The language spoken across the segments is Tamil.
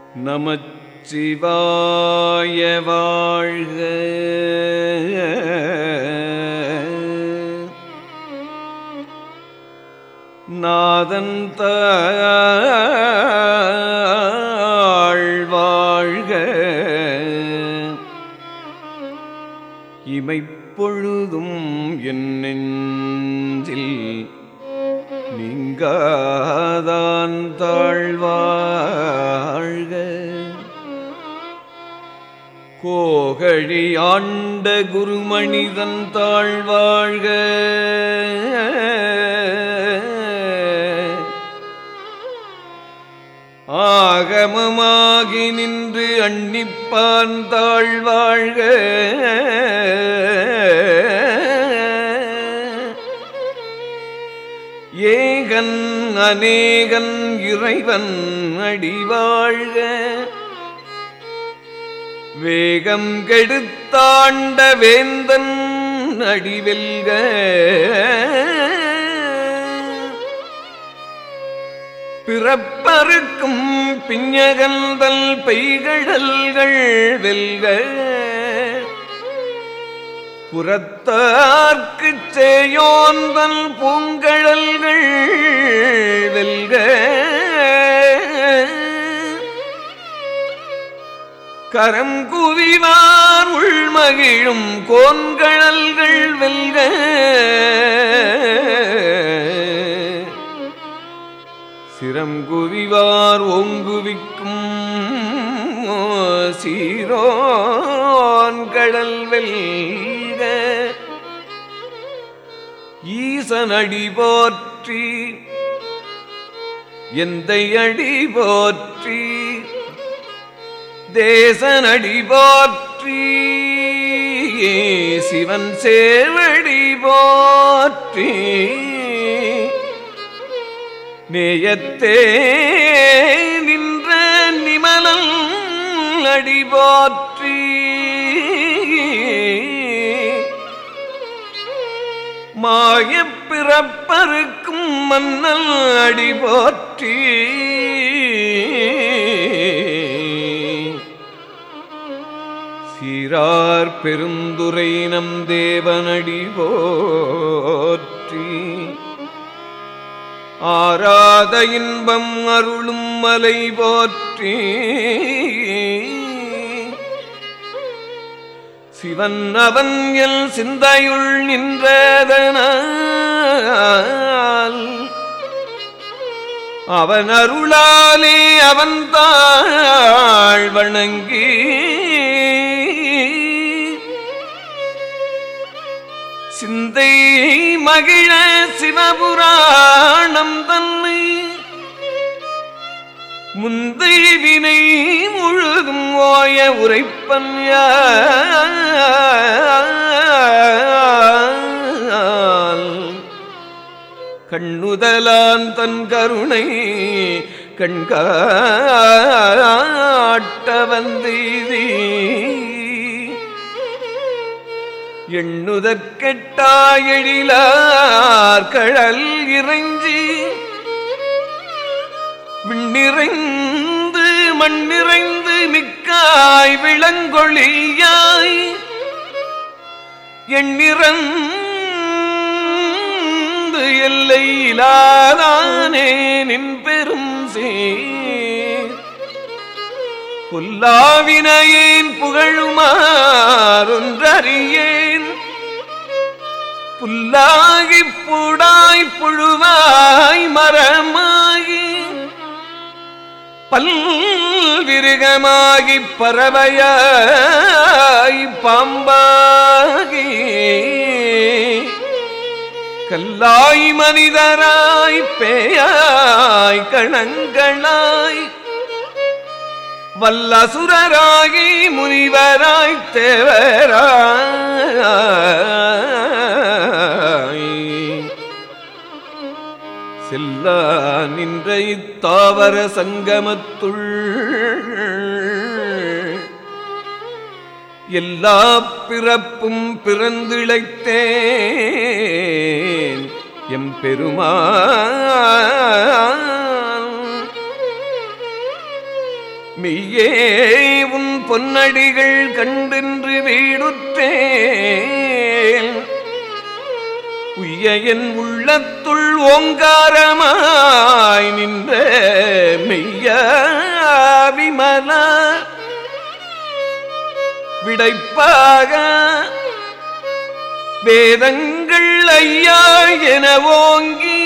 நமச்சிவாய வாழ்க நாதன் தாழ் வாழ்க இமைப்பொழுதும் என் நெஞ்சில் நீங்காதான் தாழ்வாழ்க கோகழி ஆண்ட குருமணிதன் தாழ்வாழ்க ஆகமமாகி நின்று அன்னிப்பான் தாழ்வாழ்க ஏகன் அநேகன் இறைவன் அடிவாழ்க வேகம் கெடுத்தாண்ட வேந்தன் அடிவெல்க பிறப்பருக்கும் பிஞகந்தல் பெய்கழல்கள் வெல்க புறத்தார்க்குச் சேயோந்தல் பூங்கழல்கள் வெல்க கரம் குவிவார் உள்மகிழும் கோன்கழல்கள் வெல்க சிரம் குவிவார் ஓங்குவிக்கும் சீரோன் கடல் வெல்க ஈசனடி போற்றி எந்தை அடி போற்றி தேசனடி போற்றி சிவன் சேவடி போற்றி நேயத்தே நின்ற நிமலல் அடி போற்றி மாயப் பிறப்பருக்கும் மன்னல் அடி போற்றி சீரார் பெருந்துரை நம் தேவனடி போற்றி ஆராத இன்பம் அருளும் மலை போற்றி சிவன் அவன் எல் சிந்தையுள் நின்றதனால் அவன் அருளாலே அவன் தாழ் வணங்கி சிந்தை மகிழ சிவபுராணம் தன்னை முந்தை வினை முழுதும் ஓய உரைப்பன் யால். கண்ணுதலான் தன் கருணை கண்காட்ட வந்தீதி எண்ணுதற்கெட்டாயெழிலார் கடல் இறைஞ்சி விண்ணிறைந்து மண்ணிறைந்து மிக்காய் விளங்கொழியாய் எண்ணிறந்து எல்லை இலாதானே நின் பெரும் சீர் புல்லாவினையேன் புகழுமாறொன்றறியேன் புல்லாகி புடாய் புழுவாய் மரமாகி பல்விருகமாகி பறவையாய் பாம்பாகி கல்லாய் மனிதராய் பேயாய் கணங்களாய் வல்லசுரராகி முனிவராய் தேவராய் செல்லா நின்ற இத்தாவர சங்கமத்துள் எல்லா பிறப்பும் பிறந்திழைத்தேன் எம் பெருமான் மெய்ய பொன்னடிகள் கண்டென்று வீடுற்றேன் உய்ய என் உள்ளத்துள் ஓங்காரமாய் நின்ற மெய்ய விமல விடைப்பாக வேதங்கள் ஐயா என ஓங்கி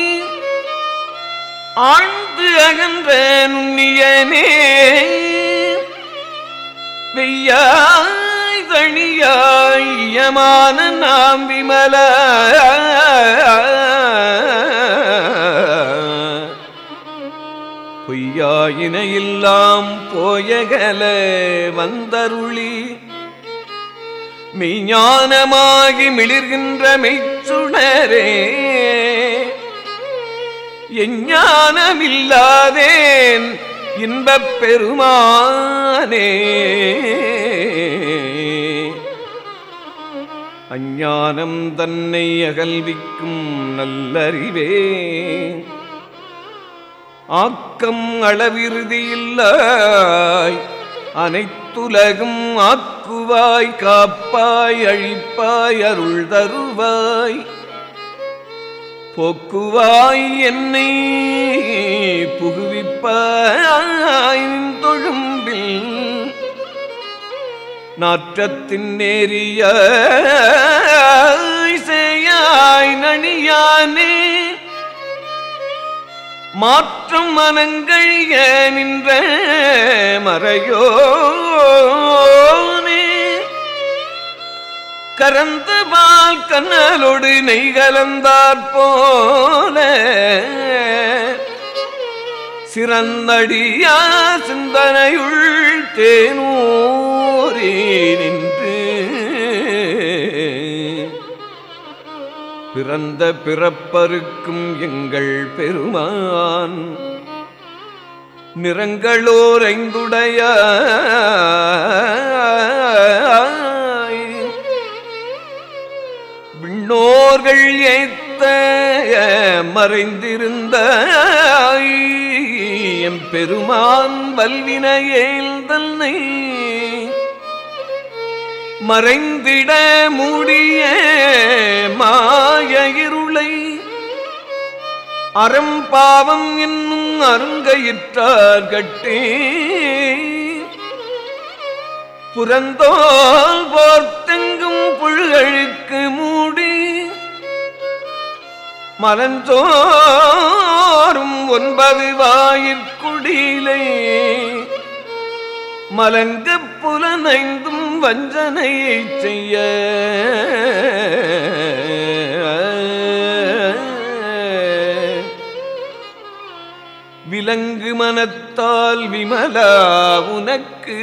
ஆழ்ந்து அகன்ற நுண்ணியனே வெய்யாய் தனியாய் யமான நாம் விமல பொய்யாயின எல்லாம் போயகல வந்தருளி மெய்ஞானமாகி மிளிர்கின்ற மெய்ச்சுணரே எஞ்ஞானமில்லாதேன் இன்பப் பெருமானே அஞ்ஞானம் தன்னை அகல்விக்கும் நல்லறிவே ஆக்கம் அளவிறுதியில்லாய் அனைத்துலகும் ஆக்குவாய் காப்பாய் அழிப்பாய் அருள் தருவாய் போக்குவாய் என்னை புகுவிப்பாய் தொழும்பில் நாற்றத்தின் நேரிய செய்யாய் நணியானே மாற்றம் மனங்கழிய நின்ற மறையோனே கரந்த பால் கண்ணலோடு நெய் கலந்தாற் போல சிறந்தடியா சிந்தனையுள் தேனூரி நின்று பிறந்த பிறப்பருக்கும் எங்கள் பெருமான் நிறங்களோர் ஐந்துடைய விண்ணோர்கள் ஏத்த மறைந்திருந்த எம் பெருமான் வல்வினையேல் தன்னை மறைந்திட மூடிய மாய இருளை அறம்பாவம் என்னும் அருங்கயிற்றார் கட்டே புறந்தோல் போர்த்தெங்கும் புழுகழுக்கு மூடி மலஞ்சோறும் ஒன்பது வாயிற்குடியிலே மலங்க புலனைந்தும் வஞ்சனையை செய்ய விலங்கு மனத்தால் விமலா உனக்கு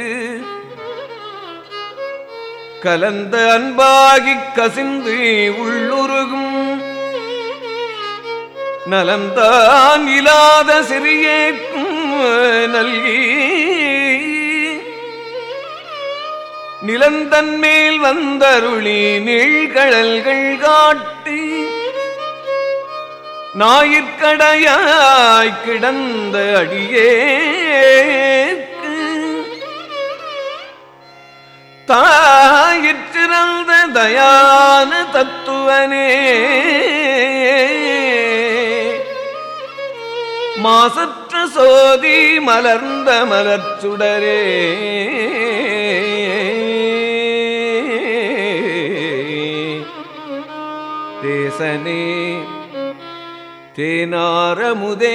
கலந்த அன்பாகிக் கசிந்து உள்ளுருகும் நலந்தான் இல்லாத சிறியேக்கும் நல்கி நிலந்தன் மேல் வந்தருளி நீழ்கழல்கள் காட்டி ஞாயிற்கடையாய் கிடந்த அடியேற்கு தாயிற்றிறந்த தயான தத்துவனே மாசற்ற சோதி மலர்ந்த மலர்ச்சுடரே தேசனே தேனாரமுதே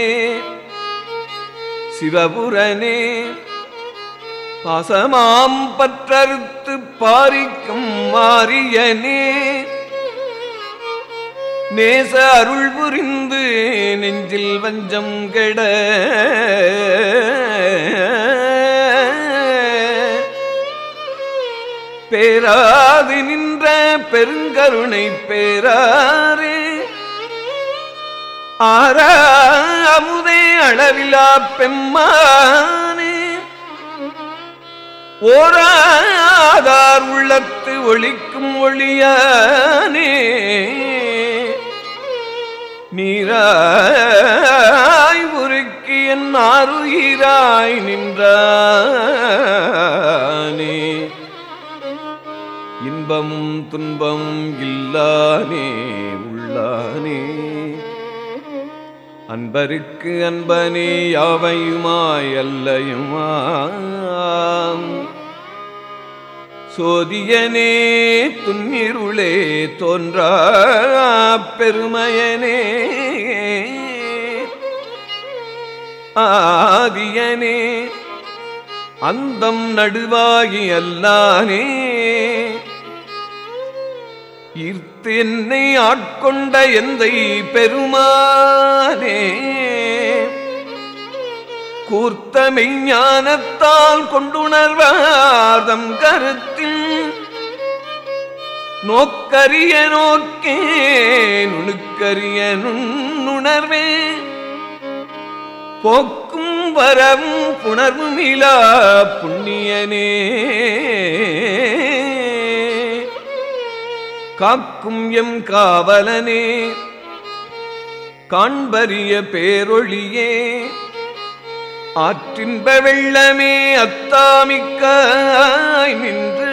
சிவபுரனே பாசமாம் பற்றறுத்து பாரிக்கும் மாரியனே நேச அருள் புரிந்து நெஞ்சில் வஞ்சம் கெட பேராது நின்ற பெருங்கருணை பேராரே ஆரா அமுதே அளவிலா பெம்மானே ஓராதார் உள்ளத்து ஒளிக்கும் ஒளியானே நீராய் உருக்கி என் ஆறுயிராய் நின்றானே இன்பமும் துன்பமும் இல்லானே உள்ளானே அன்பருக்கு அன்பனே யாவையுமாய் அல்லையுமாம் சோதியனே துன்னிருளே தோன்றா பெருமையனே ஆதியனே அந்தம் நடுவாகி அல்லானே ஈர்த்து என்னை ஆட்கொண்ட எந்தை பெருமானே கூர்த்த மெய்ஞானத்தால் கொண்டுணர்வாதம் கருத்தில் நோக்கரிய நோக்கே நுணுக்கரிய நுண்ணுணர்வே போக்கும் வரவும் புணர்வும் இலா புண்ணியனே காக்கும் எம் காவலனே காண்பரிய பேரொழியே ஆற்றின்ப வெள்ளமே அத்தாமிக்காய் நின்று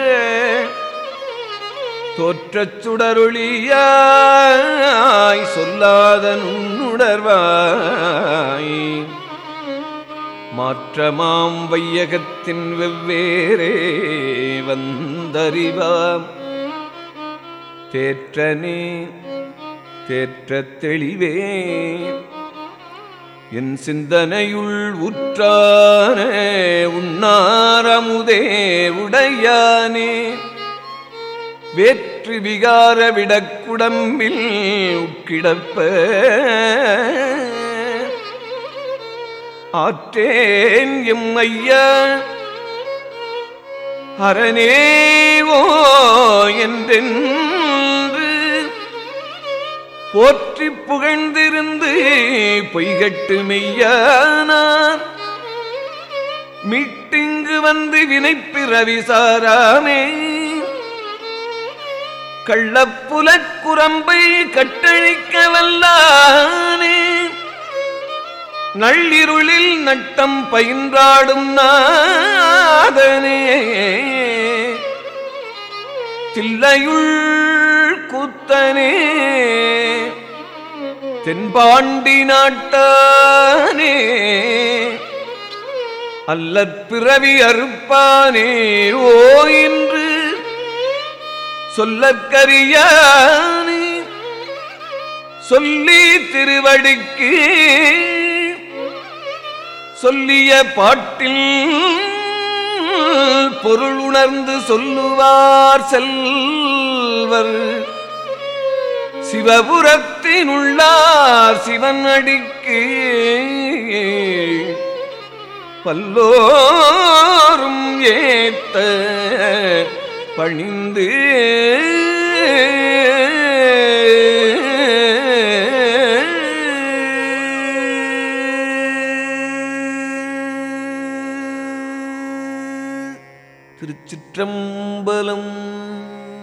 தோற்றச் சுடரொளியாய் சொல்லாத நுண்ணுணர்வாய் மாற்றமாம் வையகத்தின் வெவ்வேறே வந்தறிவாம் தேற்றனே தேற்றத் தெளிவே என் சிந்தனையுள் உற்றான உண்ணாரமுதே உடையானே வேற்று விகார விடக்குடம்பில் உட்கிடப்ப ஆற்றேன் எம் ஐயா அரணேவோ என்றென்று போற்றி புகழ்ந்திருந்து பொய்கட்டு மெய்யானார் மீட்டிங்கு வந்து வினைப்பிறவி சாராமே கள்ளப்புலக் குரம்பை கட்டழிக்க வல்லானே நள்ளிருளில் நட்டம் பயின்றாடும் நாதனே தில்லையுள் கூத்தனே தென்பாண்டி நாட்டானே அல்லற் பிறவி அறுப்பானே ஓ என்று சொல்லற்கரியானே சொல்லி திருவடிக்கு சொல்லிய பாட்டில் பொருள் உணர்ந்து சொல்லுவார் செல்வர் சிவபுரத்தினுள்ளார் சிவன் அடிக்கு பல்லோரும் ஏத்த பணிந்து திருச்சிற்றம்பலம்